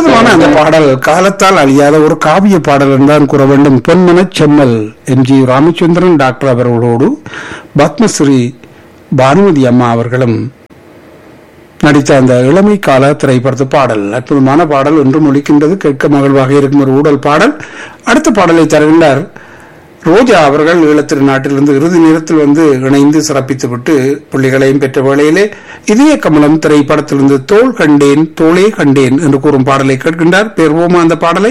அற்புதமான அந்த பாடல் காலத்தால் அழியாத ஒரு காவிய பாடல் என்றுதான் கூற வேண்டும் பொன்மனச் செம்மல் எம் ஜி ராமச்சந்திரன் டாக்டர் அவர்களோடு பத்மஸ்ரீ பானுமதி அம்மா அவர்களும் நடித்த அந்த இளமை கால திரைப்படத்து பாடல் அற்புதமான பாடல் ஒன்றும் ஒலிக்கின்றது கேட்க மகிழ்வாக இருக்கும் ஒரு ஊடல் பாடல் அடுத்த பாடலை தருகின்றார் ரோஜா அவர்கள் ஈழத்திரு நாட்டிலிருந்து இறுதி நேரத்தில் வந்து இணைந்து சிறப்பித்துவிட்டு புள்ளிகளையும் பெற்ற வேளையிலே இதய கமலம் திரைப்படத்திலிருந்து தோள் கண்டேன் தோளே கண்டேன் என்று கூறும் பாடலை கேட்கின்றார் பெறுவோமா அந்த பாடலை